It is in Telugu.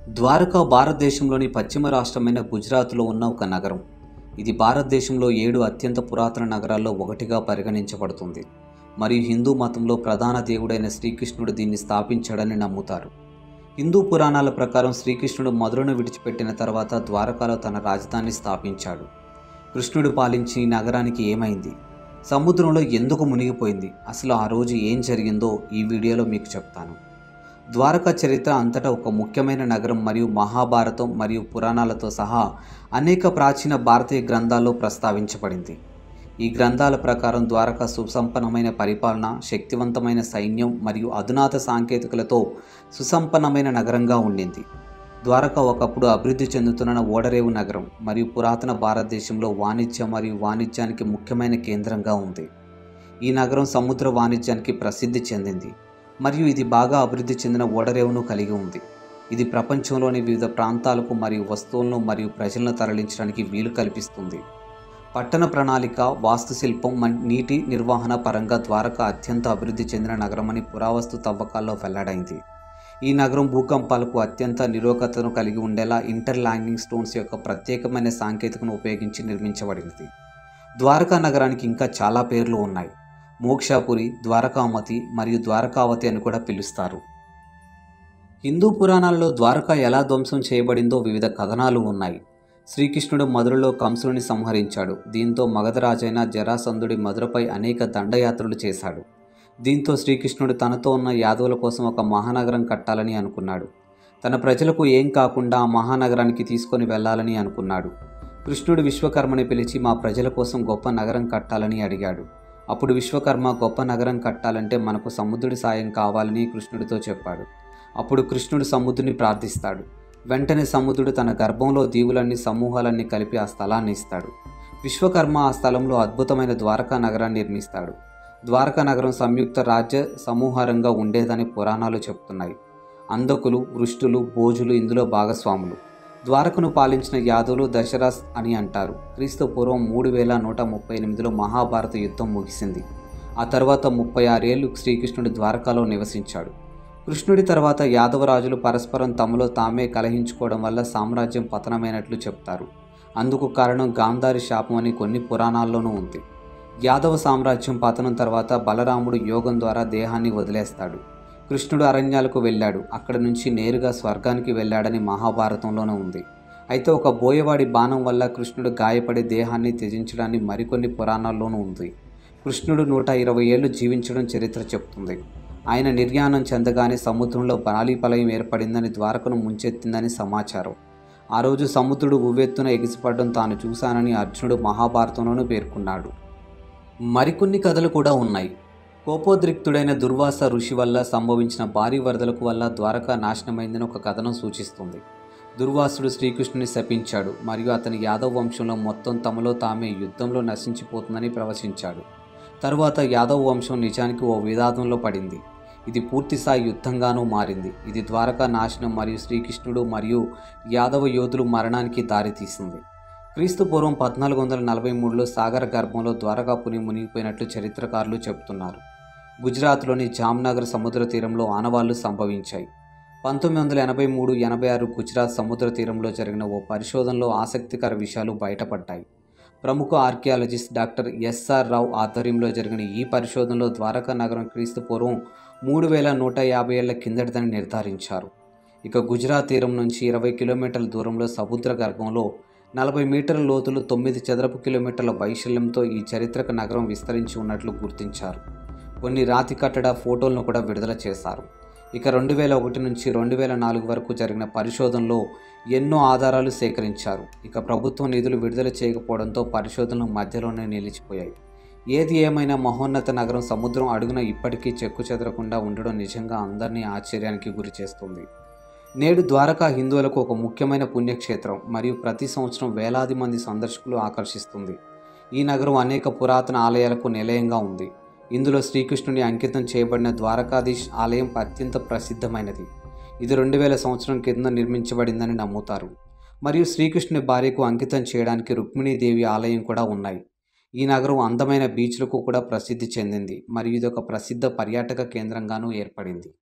ద్వారకా భారతదేశంలోని పశ్చిమ రాష్ట్రమైన గుజరాత్లో ఉన్న ఒక నగరం ఇది భారతదేశంలో ఏడు అత్యంత పురాతన నగరాల్లో ఒకటిగా పరిగణించబడుతుంది మరియు హిందూ మతంలో ప్రధాన దేవుడైన శ్రీకృష్ణుడు దీన్ని స్థాపించాడని నమ్ముతారు హిందూ పురాణాల ప్రకారం శ్రీకృష్ణుడు మధురను విడిచిపెట్టిన తర్వాత ద్వారకాలో తన రాజధాని స్థాపించాడు కృష్ణుడు పాలించి ఈ నగరానికి ఏమైంది సముద్రంలో ఎందుకు మునిగిపోయింది అసలు ఆ రోజు ఏం జరిగిందో ఈ వీడియోలో మీకు చెప్తాను ద్వారకా చరిత్ర అంతటా ఒక ముఖ్యమైన నగరం మరియు మహాభారతం మరియు పురాణాలతో సహా అనేక ప్రాచీన భారతీయ గ్రంథాల్లో ప్రస్తావించబడింది ఈ గ్రంథాల ప్రకారం ద్వారకా సుసంపన్నమైన పరిపాలన శక్తివంతమైన సైన్యం మరియు అధునాత సాంకేతికలతో సుసంపన్నమైన నగరంగా ఉండింది ద్వారకా ఒకప్పుడు అభివృద్ధి చెందుతున్న ఓడరేవు నగరం మరియు పురాతన భారతదేశంలో వాణిజ్యం మరియు వాణిజ్యానికి ముఖ్యమైన కేంద్రంగా ఉంది ఈ నగరం సముద్ర వాణిజ్యానికి ప్రసిద్ధి చెందింది మరియు ఇది బాగా అభివృద్ధి చెందిన ఓడరేవును కలిగి ఉంది ఇది ప్రపంచంలోని వివిధ ప్రాంతాలకు మరియు వస్తువులను మరియు ప్రజలను తరలించడానికి వీలు కల్పిస్తుంది పట్టణ ప్రణాళిక వాస్తుశిల్పం మన్- నీటి నిర్వహణ పరంగా ద్వారకా అత్యంత అభివృద్ధి చెందిన నగరమని పురావస్తు తవ్వకాల్లో వెల్లడైంది ఈ నగరం భూకంపాలకు అత్యంత నిరోధకతను కలిగి ఉండేలా ఇంటర్ ల్యాండింగ్ స్టోన్స్ యొక్క ప్రత్యేకమైన సాంకేతికను ఉపయోగించి నిర్మించబడినది ద్వారకా నగరానికి ఇంకా చాలా పేర్లు ఉన్నాయి మోక్షాపురి ద్వారకామతి మరియు ద్వారకావతి అని కూడా పిలుస్తారు హిందూ పురాణాలలో ద్వారకా ఎలా ధ్వంసం చేయబడిందో వివిధ కథనాలు ఉన్నాయి శ్రీకృష్ణుడు మధురలో కంసుని సంహరించాడు దీంతో మగధరాజైన జరాసంధుడి మధురపై అనేక దండయాత్రలు చేశాడు దీంతో శ్రీకృష్ణుడు తనతో ఉన్న యాదవుల కోసం ఒక మహానగరం కట్టాలని అనుకున్నాడు తన ప్రజలకు ఏం కాకుండా ఆ మహానగరానికి తీసుకొని వెళ్ళాలని అనుకున్నాడు కృష్ణుడు విశ్వకర్మని పిలిచి మా ప్రజల కోసం గొప్ప నగరం కట్టాలని అడిగాడు అప్పుడు విశ్వకర్మ గొప్ప నగరం కట్టాలంటే మనకు సముద్రుడి సాయం కావాలని కృష్ణుడితో చెప్పాడు అప్పుడు కృష్ణుడు సముద్రుని ప్రార్థిస్తాడు వెంటనే సముద్రుడు తన గర్భంలో దీవులన్నీ సమూహాలన్నీ కలిపి ఆ స్థలాన్ని ఇస్తాడు విశ్వకర్మ ఆ స్థలంలో అద్భుతమైన ద్వారకా నగరాన్ని నిర్మిస్తాడు ద్వారకా నగరం సంయుక్త రాజ్య సమూహారంగా ఉండేదని పురాణాలు చెప్తున్నాయి అందకులు వృష్టులు భోజులు ఇందులో భాగస్వాములు ద్వారకను పాలించిన యాదవులు దశరథ్ అని అంటారు క్రీస్తు పూర్వం మూడు వేల నూట ముప్పై ఎనిమిదిలో మహాభారత యుద్ధం ముగిసింది ఆ తర్వాత ముప్పై ఆరేళ్లు శ్రీకృష్ణుడు ద్వారకాలో నివసించాడు కృష్ణుడి తర్వాత యాదవరాజులు పరస్పరం తమలో తామే కలహించుకోవడం వల్ల సామ్రాజ్యం పతనమైనట్లు చెప్తారు అందుకు కారణం గాంధారి శాపం అని కొన్ని పురాణాల్లోనూ ఉంది యాదవ సామ్రాజ్యం పతనం తర్వాత బలరాముడు యోగం ద్వారా దేహాన్ని వదిలేస్తాడు కృష్ణుడు అరణ్యాలకు వెళ్ళాడు అక్కడ నుంచి నేరుగా స్వర్గానికి వెళ్ళాడని మహాభారతంలోనూ ఉంది అయితే ఒక బోయవాడి బాణం వల్ల కృష్ణుడు గాయపడి దేహాన్ని త్యజించడాన్ని మరికొన్ని పురాణాల్లోనూ ఉంది కృష్ణుడు నూట ఇరవై ఏళ్ళు జీవించడం చరిత్ర చెప్తుంది ఆయన నిర్యాణం చెందగానే సముద్రంలో బాలీపలయం ఏర్పడిందని ద్వారకను ముంచెత్తిందని సమాచారం ఆ రోజు సముద్రుడు ఉవ్వెత్తున ఎగిసిపడడం తాను చూశానని అర్జునుడు మహాభారతంలోనూ పేర్కొన్నాడు మరికొన్ని కథలు కూడా ఉన్నాయి కోపోద్రిక్తుడైన దుర్వాస ఋషి వల్ల సంభవించిన భారీ వరదలకు వల్ల ద్వారకా నాశనమైందని ఒక కథనం సూచిస్తుంది దుర్వాసుడు శ్రీకృష్ణుని శపించాడు మరియు అతని యాదవ్ వంశంలో మొత్తం తమలో తామే యుద్ధంలో నశించిపోతుందని ప్రవచించాడు తరువాత యాదవ్ వంశం నిజానికి ఓ వివాదంలో పడింది ఇది పూర్తిస్థాయి యుద్ధంగానూ మారింది ఇది ద్వారకా నాశనం మరియు శ్రీకృష్ణుడు మరియు యాదవ యోధులు మరణానికి దారితీసింది క్రీస్తు పూర్వం పద్నాలుగు వందల నలభై మూడులో సాగర గర్భంలో ద్వారకాపురి మునిగిపోయినట్లు చరిత్రకారులు చెబుతున్నారు గుజరాత్లోని జామ్నగర్ సముద్ర తీరంలో ఆనవాళ్లు సంభవించాయి పంతొమ్మిది వందల ఎనభై మూడు ఎనభై ఆరు గుజరాత్ సముద్ర తీరంలో జరిగిన ఓ పరిశోధనలో ఆసక్తికర విషయాలు బయటపడ్డాయి ప్రముఖ ఆర్కియాలజిస్ట్ డాక్టర్ ఎస్ఆర్ రావు ఆధ్వర్యంలో జరిగిన ఈ పరిశోధనలో ద్వారకా నగరం క్రీస్తు పూర్వం మూడు వేల నూట యాభై ఏళ్ల కిందటిదని నిర్ధారించారు ఇక గుజరాత్ తీరం నుంచి ఇరవై కిలోమీటర్ల దూరంలో సముద్ర గర్భంలో నలభై మీటర్ల లోతులు తొమ్మిది చదరపు కిలోమీటర్ల వైశాల్యంతో ఈ చారిత్రక నగరం విస్తరించి ఉన్నట్లు గుర్తించారు కొన్ని రాతి కట్టడ ఫోటోలను కూడా విడుదల చేశారు ఇక రెండు వేల ఒకటి నుంచి రెండు వేల నాలుగు వరకు జరిగిన పరిశోధనలో ఎన్నో ఆధారాలు సేకరించారు ఇక ప్రభుత్వం నిధులు విడుదల చేయకపోవడంతో పరిశోధనలు మధ్యలోనే నిలిచిపోయాయి ఏది ఏమైనా మహోన్నత నగరం సముద్రం అడుగున ఇప్పటికీ చెక్కు చెదరకుండా ఉండడం నిజంగా అందరినీ ఆశ్చర్యానికి గురి చేస్తుంది నేడు ద్వారకా హిందువులకు ఒక ముఖ్యమైన పుణ్యక్షేత్రం మరియు ప్రతి సంవత్సరం వేలాది మంది సందర్శకులు ఆకర్షిస్తుంది ఈ నగరం అనేక పురాతన ఆలయాలకు నిలయంగా ఉంది ఇందులో శ్రీకృష్ణుని అంకితం చేయబడిన ద్వారకాధీష్ ఆలయం అత్యంత ప్రసిద్ధమైనది ఇది రెండు వేల సంవత్సరం కింద నిర్మించబడిందని నమ్ముతారు మరియు శ్రీకృష్ణుని భార్యకు అంకితం చేయడానికి రుక్మిణీదేవి ఆలయం కూడా ఉన్నాయి ఈ నగరం అందమైన బీచ్లకు కూడా ప్రసిద్ధి చెందింది మరియు ఇది ఒక ప్రసిద్ధ పర్యాటక కేంద్రంగానూ ఏర్పడింది